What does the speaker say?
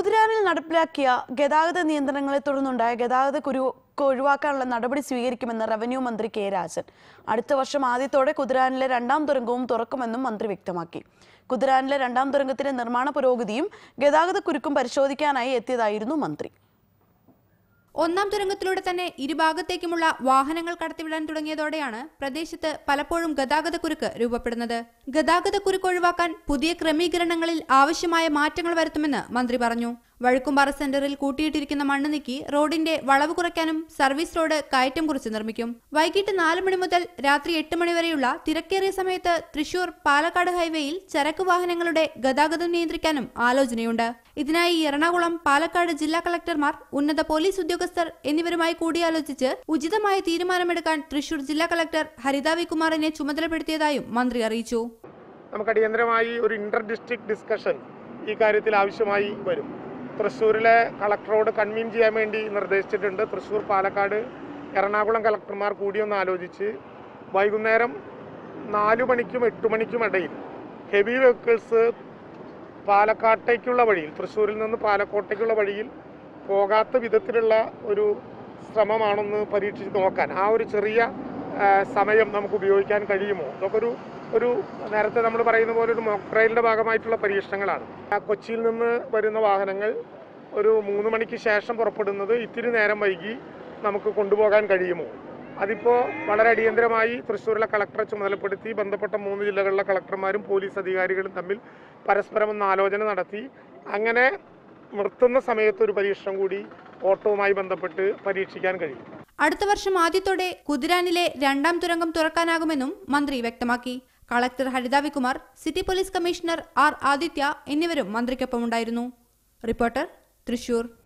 കുതിരാനിൽ നടപ്പിലാക്കിയ ഗതാഗത നിയന്ത്രണങ്ങളെ തുടർന്നുണ്ടായ ഗതാഗത കുരുക്ക് ഒഴിവാക്കാനുള്ള നടപടി സ്വീകരിക്കുമെന്ന് റവന്യൂ മന്ത്രി കെ രാജൻ അടുത്ത വർഷം ആദ്യത്തോടെ കുതിരാനിലെ രണ്ടാം തുരങ്കവും തുറക്കുമെന്നും മന്ത്രി വ്യക്തമാക്കി കുതിരാനിലെ രണ്ടാം തുരങ്കത്തിന്റെ നിർമ്മാണ പുരോഗതിയും ഗതാഗത കുരുക്കും പരിശോധിക്കാനായി എത്തിയതായിരുന്നു മന്ത്രി ഒന്നാം തുരങ്കത്തിലൂടെ തന്നെ ഇരുഭാഗത്തേക്കുമുള്ള വാഹനങ്ങൾ കടത്തിവിടാൻ തുടങ്ങിയതോടെയാണ് പ്രദേശത്ത് പലപ്പോഴും ഗതാഗതക്കുരുക്ക് രൂപപ്പെടുന്നത് ഗതാഗതക്കുരുക്ക് ഒഴിവാക്കാൻ പുതിയ ക്രമീകരണങ്ങളിൽ ആവശ്യമായ മാറ്റങ്ങൾ വരുത്തുമെന്ന് മന്ത്രി പറഞ്ഞു വഴുക്കുംപാറ സെന്ററിൽ കൂട്ടിയിട്ടിരിക്കുന്ന മണ്ണ് നീക്കി റോഡിന്റെ വളവ് കുറയ്ക്കാനും സർവീസ് റോഡ് കയറ്റം കുറിച്ച് നിർമ്മിക്കും വൈകിട്ട് നാല് മണി മുതൽ രാത്രി എട്ട് മണി വരെയുള്ള തിരക്കേറിയ സമയത്ത് തൃശൂർ പാലക്കാട് ഹൈവേയിൽ ചരക്ക് വാഹനങ്ങളുടെ ഗതാഗതം നിയന്ത്രിക്കാനും ആലോചനയുണ്ട് ഇതിനായി എറണാകുളം പാലക്കാട് ജില്ലാ കളക്ടർമാർ ഉന്നത പോലീസ് ഉദ്യോഗസ്ഥർ എന്നിവരുമായി കൂടിയാലോചിച്ച് ഉചിതമായ തീരുമാനമെടുക്കാൻ തൃശൂർ ജില്ലാ കളക്ടർ ഹരിത വി കുമാറിനെ ചുമതലപ്പെടുത്തിയതായും മന്ത്രി അറിയിച്ചു നമുക്ക് അടിയന്തരമായി ഒരു ഇന്റർ ഡിസ്ട്രിക്ട് ഡിസ്കഷൻ ഈ കാര്യത്തിൽ ആവശ്യമായി വരും തൃശ്ശൂരിലെ കളക്ടറോട് കൺവീൻ ചെയ്യാൻ വേണ്ടി നിർദ്ദേശിച്ചിട്ടുണ്ട് തൃശ്ശൂർ പാലക്കാട് എറണാകുളം കളക്ടർമാർ കൂടിയൊന്ന് ആലോചിച്ച് വൈകുന്നേരം നാലു മണിക്കും എട്ട് മണിക്കും ഇടയിൽ ഹെവി വെഹിക്കിൾസ് പാലക്കാട്ടേക്കുള്ള വഴിയിൽ തൃശ്ശൂരിൽ നിന്ന് പാലക്കോട്ടേക്കുള്ള വഴിയിൽ പോകാത്ത വിധത്തിലുള്ള ഒരു ശ്രമമാണെന്ന് പരീക്ഷിച്ച് നോക്കാൻ ആ ഒരു ചെറിയ ആ, സമയം നമുക്ക് ഉപയോഗിക്കാൻ കഴിയുമോ ഇതൊക്കെ ഒരു ഒരു നേരത്തെ നമ്മൾ പറയുന്ന പോലെ ഒരു മോക്ക് ട്രയലിൻ്റെ ഭാഗമായിട്ടുള്ള പരീക്ഷണങ്ങളാണ് ആ, കൊച്ചിയിൽ നിന്ന് വരുന്ന വാഹനങ്ങൾ ഒരു മൂന്ന് മണിക്ക് ശേഷം പുറപ്പെടുന്നത് ഇത്തിരി നേരം വൈകി നമുക്ക് കൊണ്ടുപോകാൻ കഴിയുമോ അതിപ്പോൾ വളരെ അടിയന്തരമായി തൃശ്ശൂരിലെ കളക്ടറെ ചുമതലപ്പെടുത്തി ബന്ധപ്പെട്ട മൂന്ന് ജില്ലകളിലെ കളക്ടർമാരും പോലീസ് അധികാരികളും തമ്മിൽ പരസ്പരം ഒന്ന് ആലോചന നടത്തി അങ്ങനെ നിർത്തുന്ന സമയത്ത് ഒരു പരീക്ഷണം കൂടി ഓട്ടവുമായി ബന്ധപ്പെട്ട് പരീക്ഷിക്കാൻ കഴിയും അടുത്ത വർഷം ആദ്യത്തോടെ കുതിരാനിലെ രണ്ടാം തുരങ്കം തുറക്കാനാകുമെന്നും മന്ത്രി വ്യക്തമാക്കി collector Haritha V Kumar city police commissioner R Aditya എന്നിവരും മന്ത്രിക്കൊപ്പമുണ്ടായിരുന്നു റിപ്പോർട്ടർ തൃശൂർ